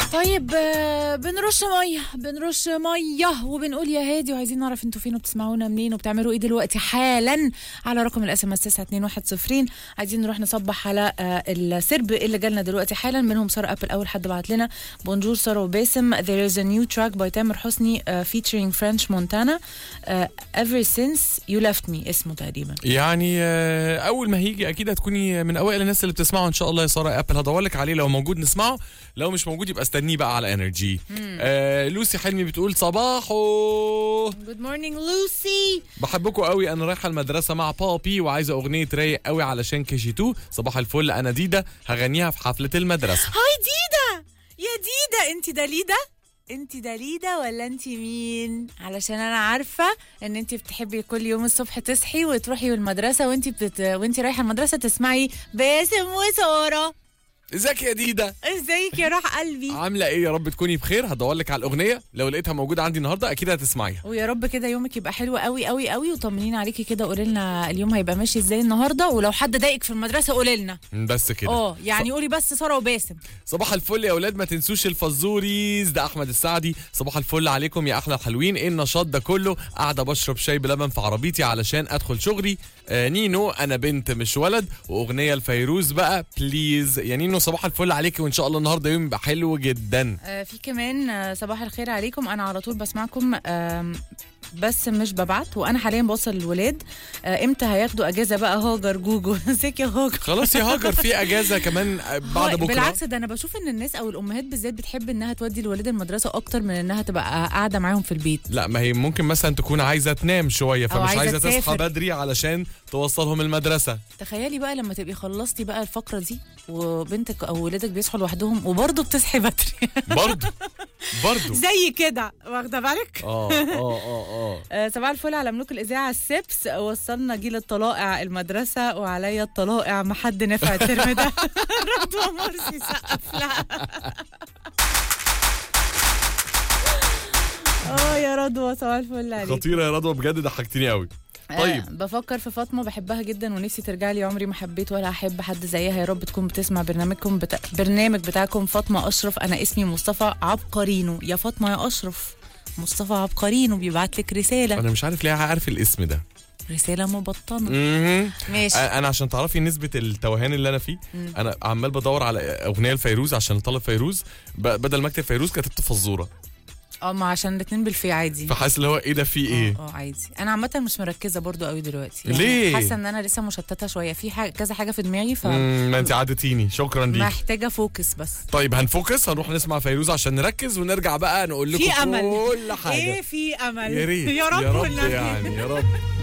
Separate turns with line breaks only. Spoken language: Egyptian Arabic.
طيب آه، بنرش ميه بنرش ميه وبنقول يا هادي وعايزين نعرف انتوا فين وبتسمعونا منين وبتعملوا ايه دلوقتي حالا على رقم الاس ام اس 92110 عايزين نروح نصبح على آه، السرب اللي جالنا دلوقتي حالا منهم ساره ابل اول حد بعت لنا بونجور ساره وباسم there is a new track by تامر حسني uh, featuring French Montana uh, ever since you left me اسمه تقريبا
يعني آه، اول ما هيجي اكيد هتكوني من اوائل الناس اللي بتسمعه ان شاء الله يا ساره ابل هدور لك عليه لو موجود نسمعه لو مش موجود يبقى استنيه بقى على انرجي آه لوسي حلمي بتقول صباحو
Good morning Lucy
بحبكم قوي انا رايحه المدرسه مع بابي وعايزه اغنيه رايق قوي علشان كيجي 2 صباح الفل انا ديدا هغنيها في حفله المدرسه
هاي ديدا يا ديدا انت داليدا انت داليدا ولا انت مين علشان انا عارفه ان انت بتحبي كل يوم الصبح تصحي وتروحي المدرسه وانت بتت... وانت رايحه المدرسه تسمعي باسم وساره
ازيك يا ديدا
ازيك يا روح قلبي
عامله ايه يا رب تكوني بخير هدور لك على الاغنيه لو لقيتها موجوده عندي النهارده اكيد هتسمعيها
ويا رب كده يومك يبقى حلو قوي قوي قوي وطمنينا عليكي كده قولي لنا اليوم هيبقى ماشي ازاي النهارده ولو حد ضايقك في المدرسه قولي لنا
بس كده
اه يعني قولي بس ساره وباسم
صباح الفل يا اولاد ما تنسوش الفزوريز ده احمد السعدي صباح الفل عليكم يا احلى الحلوين ايه النشاط ده كله قاعده بشرب شاي بلبن في عربيتي علشان ادخل شغلي آه نينو انا بنت مش ولد واغنيه الفيروز بقى بليز يا نينو صباح الفل عليكي وان شاء الله النهارده يوم يبقى حلو جدا
آه، في كمان آه، صباح الخير عليكم انا على طول بسمعكم آم، بس مش ببعت وانا حاليا بوصل الولاد آه، امتى هياخدوا اجازه بقى هاجر جوجو ازيك يا هاجر
خلاص يا هاجر في اجازه كمان آه، بعد
هاي-
بكره
بالعكس ده انا بشوف ان الناس او الامهات بالذات بتحب انها تودي الولاد المدرسه اكتر من انها تبقى قاعده معاهم في البيت
لا ما هي ممكن مثلا تكون عايزه تنام شويه فمش
عايزة
عايزه تصحى
تسافر.
بدري علشان توصلهم المدرسه
تخيلي بقى لما تبقي خلصتي بقى الفقره دي وبنتك او ولادك بيصحوا لوحدهم وبرضه بتصحي بدري
برضه برضه
زي كده واخده بالك
اه اه اه اه
آه، صباح الفل على ملوك الاذاعه السبس وصلنا جيل الطلائع المدرسه وعليا الطلائع ما حد نفع الترم ده رضوى مرسي سقف لها اه يا رضوى صباح الفل عليك
خطيره يا رضوى بجد ضحكتني قوي طيب
آه بفكر في فاطمه بحبها جدا ونفسي ترجع لي عمري ما حبيت ولا احب حد زيها يا رب تكون بتسمع برنامجكم بتا... برنامج بتاعكم فاطمه اشرف انا اسمي مصطفى عبقرينو يا فاطمه يا اشرف مصطفى عبقرينو بيبعت لك رساله
انا مش عارف ليه عارف الاسم ده
رساله مبطنه
مهم.
ماشي
انا عشان تعرفي نسبه التوهان اللي انا فيه انا عمال بدور على اغنيه لفيروز عشان اطلب فيروز ب- بدل ما اكتب فيروز كتبت فزوره
اه ما عشان الاتنين بالفي عادي
فحاسس اللي هو ايه ده في ايه
اه عادي انا عامه مش مركزه برضو قوي دلوقتي
ليه؟
حاسه ان انا لسه مشتته شويه في حاجه كذا حاجه في دماغي
مم، ما انت عادتيني شكرا ليك
فمحتاجه فوكس بس
طيب هنفوكس هنروح نسمع فيروز عشان نركز ونرجع بقى نقول لكم
في أمل.
كل حاجه
ايه في امل
يا ريت
يا رب
يا رب
والنبي.
يعني يا رب